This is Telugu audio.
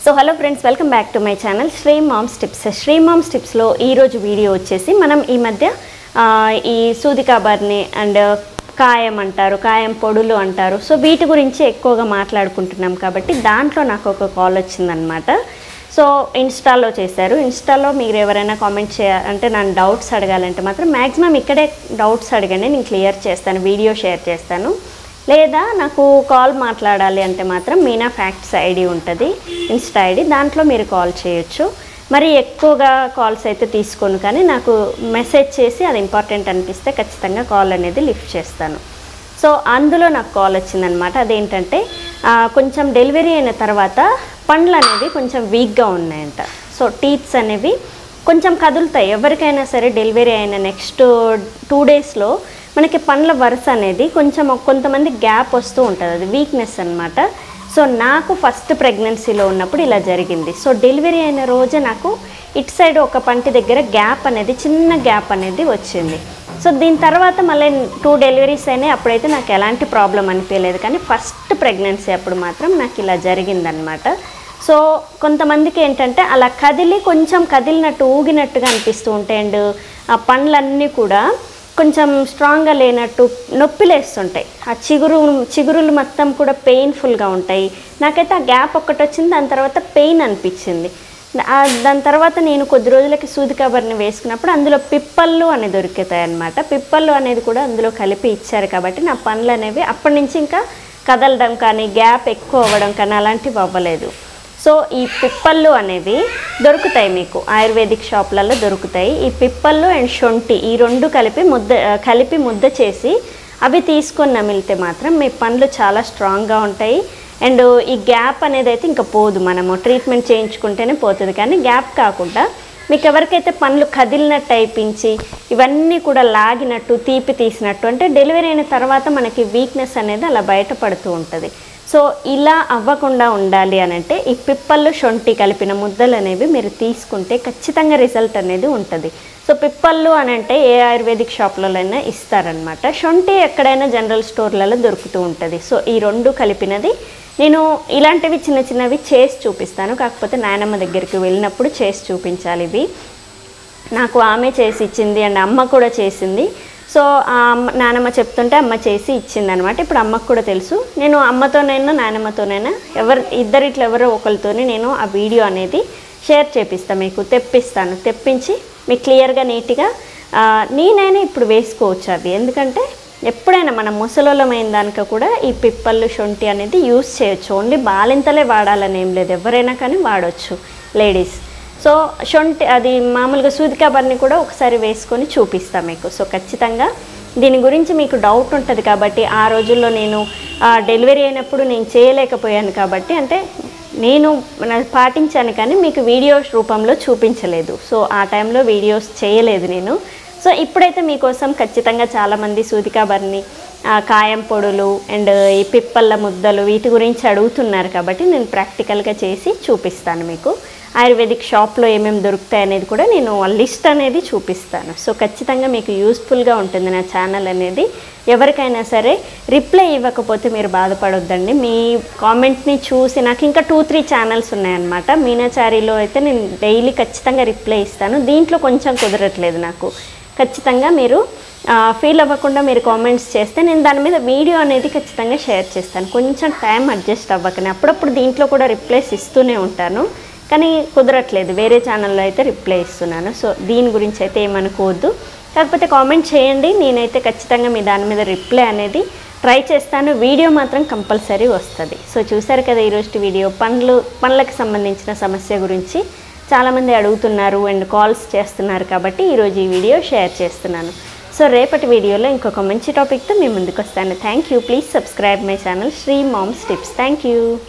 so hello friends welcome back to my channel Sri moms tips Sri moms టిప్స్లో ఈరోజు వీడియో వచ్చేసి మనం ఈ మధ్య ఆ, ఈ సూదికా బర్ని అండ్ కాయం అంటారు కాయం పొడులు అంటారు సో వీటి గురించి ఎక్కువగా మాట్లాడుకుంటున్నాం కాబట్టి దాంట్లో నాకు ఒక కాల్ వచ్చిందనమాట సో ఇన్స్టాలో చేశారు ఇన్స్టాలో మీరు ఎవరైనా కామెంట్ చేయ అంటే నన్ను డౌట్స్ అడగాలంటే మాత్రం మ్యాక్సిమం ఇక్కడే డౌట్స్ అడగండి నేను క్లియర్ చేస్తాను వీడియో షేర్ చేస్తాను లేదా నాకు కాల్ మాట్లాడాలి అంటే మాత్రం మీనా ఫ్యాక్ట్స్ ఐడి ఉంటుంది ఇన్స్టా ఐడి దాంట్లో మీరు కాల్ చేయొచ్చు మరి ఎక్కువగా కాల్స్ అయితే తీసుకోను కానీ నాకు మెసేజ్ చేసి అది ఇంపార్టెంట్ అనిపిస్తే ఖచ్చితంగా కాల్ అనేది లిఫ్ట్ చేస్తాను సో అందులో నాకు కాల్ వచ్చిందనమాట అదేంటంటే ఆ, కొంచెం డెలివరీ అయిన తర్వాత పండ్లు అనేవి కొంచెం వీక్గా ఉన్నాయంట సో టీత్స్ అనేవి కొంచెం కదులుతాయి ఎవరికైనా సరే డెలివరీ అయిన నెక్స్ట్ టూ డేస్లో మనకి పండ్ల వరుస అనేది కొంచెం కొంతమంది గ్యాప్ వస్తూ ఉంటుంది అది వీక్నెస్ అన్నమాట సో నాకు ఫస్ట్ ప్రెగ్నెన్సీలో ఉన్నప్పుడు ఇలా జరిగింది సో డెలివరీ అయిన రోజే నాకు ఇటు సైడ్ ఒక పంటి దగ్గర గ్యాప్ అనేది చిన్న గ్యాప్ అనేది వచ్చింది సో దీని తర్వాత మళ్ళీ టూ డెలివరీస్ అయినాయి అప్పుడైతే నాకు ఎలాంటి ప్రాబ్లం అనిపించలేదు కానీ ఫస్ట్ ప్రెగ్నెన్సీ అప్పుడు మాత్రం నాకు ఇలా జరిగిందనమాట సో కొంతమందికి ఏంటంటే అలా కదిలి కొంచెం కదిలినట్టు ఊగినట్టుగా అనిపిస్తూ ఉంటాయి అండ్ ఆ పండ్లన్నీ కూడా కొంచెం స్ట్రాంగ్గా లేనట్టు నొప్పి లేస్తుంటాయి ఆ చిగురు చిగురులు మొత్తం కూడా పెయిన్ఫుల్గా ఉంటాయి నాకైతే ఆ గ్యాప్ ఒక్కటి వచ్చింది దాని తర్వాత పెయిన్ అనిపించింది ఆ దాని తర్వాత నేను కొద్ది రోజులకి సూది కవర్ని వేసుకున్నప్పుడు అందులో పిప్పళ్ళు అని దొరుకుతాయి అన్నమాట పిప్పళ్ళు అనేది కూడా అందులో కలిపి ఇచ్చారు కాబట్టి నా పనులు అనేవి అప్పటి నుంచి ఇంకా కదలడం కానీ గ్యాప్ ఎక్కువ అవ్వడం కానీ అలాంటివి అవ్వలేదు సో ఈ పిప్పళ్ళు అనేవి దొరుకుతాయి మీకు ఆయుర్వేదిక్ షాప్లలో దొరుకుతాయి ఈ పిప్పళ్ళు అండ్ శొంఠి ఈ రెండు కలిపి ముద్ద ఆ, కలిపి ముద్ద చేసి అవి తీసుకొని నమిలితే మాత్రం మీ పండ్లు చాలా స్ట్రాంగ్గా ఉంటాయి అండ్ ఈ గ్యాప్ అనేది అయితే ఇంకా పోదు మనము ట్రీట్మెంట్ చేయించుకుంటేనే పోతుంది కానీ గ్యాప్ కాకుండా మీకు ఎవరికైతే పండ్లు కదిలినట్టు అయిపించి ఇవన్నీ కూడా లాగినట్టు తీపి తీసినట్టు అంటే డెలివరీ అయిన తర్వాత మనకి వీక్నెస్ అనేది అలా బయటపడుతూ ఉంటుంది సో ఇలా అవ్వకుండా ఉండాలి అని అంటే ఈ పిప్పళ్ళు శొంఠి కలిపిన ముద్దలు అనేవి మీరు తీసుకుంటే ఖచ్చితంగా రిజల్ట్ అనేది ఉంటుంది సో పిప్పళ్ళు అని అంటే ఏ ఆయుర్వేదిక్ షాప్లలోనైనా ఇస్తారనమాట శొంఠి ఎక్కడైనా జనరల్ స్టోర్లలో దొరుకుతూ ఉంటుంది సో ఈ రెండు కలిపినది నేను ఇలాంటివి చిన్న చిన్నవి చేసి చూపిస్తాను కాకపోతే నాయనమ్మ దగ్గరికి వెళ్ళినప్పుడు చేసి చూపించాలి ఇవి నాకు ఆమె చేసి ఇచ్చింది అండ్ అమ్మ కూడా చేసింది సో ఆ అమ్మ నానమ్మ చెప్తుంటే అమ్మ చేసి ఇచ్చింది అనమాట ఇప్పుడు అమ్మకు కూడా తెలుసు నేను అమ్మతోనైనా నానమ్మతోనైనా ఎవరు ఇద్దరిట్లో ఎవరో ఒకరితోని నేను ఆ వీడియో అనేది షేర్ చేపిస్తాను మీకు తెప్పిస్తాను తెప్పించి మీకు క్లియర్గా నీట్గా ఆ, నేనైనా ఇప్పుడు వేసుకోవచ్చు అవి ఎందుకంటే ఎప్పుడైనా మనం ముసలోళమైన దానిక కూడా ఈ పిప్పళ్ళు శొంఠి అనేది యూస్ చేయొచ్చు ఓన్లీ బాలింతలే వాడాలని ఏం లేదు ఎవరైనా కానీ వాడవచ్చు లేడీస్ సో శొంఠి అది మామూలుగా సూదికా బర్ని కూడా ఒకసారి వేసుకొని చూపిస్తాను మీకు సో ఖచ్చితంగా దీని గురించి మీకు డౌట్ ఉంటుంది కాబట్టి ఆ రోజుల్లో నేను ఆ, డెలివరీ అయినప్పుడు నేను చేయలేకపోయాను కాబట్టి అంటే నేను నా- పాటించాను కానీ మీకు వీడియోస్ రూపంలో చూపించలేదు సో ఆ టైంలో వీడియోస్ చేయలేదు నేను సో ఇప్పుడైతే మీకోసం ఖచ్చితంగా చాలామంది సూదికా బర్ని ఆ, కాయం పొడులు అండ్ ఈ పిప్పళ్ళ ముద్దలు వీటి గురించి అడుగుతున్నారు కాబట్టి నేను ప్రాక్టికల్గా చేసి చూపిస్తాను మీకు ఆయుర్వేదిక్ షాప్లో ఏమేమి దొరుకుతాయి అనేది కూడా నేను ఆ లిస్ట్ అనేది చూపిస్తాను సో ఖచ్చితంగా మీకు యూస్ఫుల్గా ఉంటుంది నా ఛానల్ అనేది ఎవరికైనా సరే రిప్లై ఇవ్వకపోతే మీరు బాధపడొద్దండి మీ కామెంట్ని చూసి నాకు ఇంకా టూ త్రీ ఛానల్స్ ఉన్నాయన్నమాట మీనాచారిలో అయితే నేను డైలీ ఖచ్చితంగా రిప్లై ఇస్తాను దీంట్లో కొంచెం కుదరట్లేదు నాకు ఖచ్చితంగా మీరు ఫీల్ అవ్వకుండా మీరు కామెంట్స్ చేస్తే నేను దాని మీద వీడియో అనేది ఖచ్చితంగా షేర్ చేస్తాను కొంచెం టైం అడ్జస్ట్ అవ్వకనే అప్పుడప్పుడు దీంట్లో కూడా రిప్లైస్ ఇస్తూనే ఉంటాను కానీ కుదరట్లేదు వేరే ఛానల్లో అయితే రిప్లై ఇస్తున్నాను సో దీని గురించి అయితే ఏమనుకోవద్దు కాకపోతే కామెంట్ చేయండి నేనైతే ఖచ్చితంగా మీ దాని మీద రిప్లై అనేది ట్రై చేస్తాను వీడియో మాత్రం కంపల్సరీ వస్తుంది సో చూసారు కదా ఈరోజు వీడియో పండ్లు పండ్లకు సంబంధించిన సమస్య గురించి చాలామంది అడుగుతున్నారు అండ్ కాల్స్ చేస్తున్నారు కాబట్టి ఈరోజు ఈ వీడియో షేర్ చేస్తున్నాను సో రేపటి వీడియోలో ఇంకొక మంచి టాపిక్తో మీ ముందుకు వస్తాను thank you please subscribe my channel Sri moms tips thank you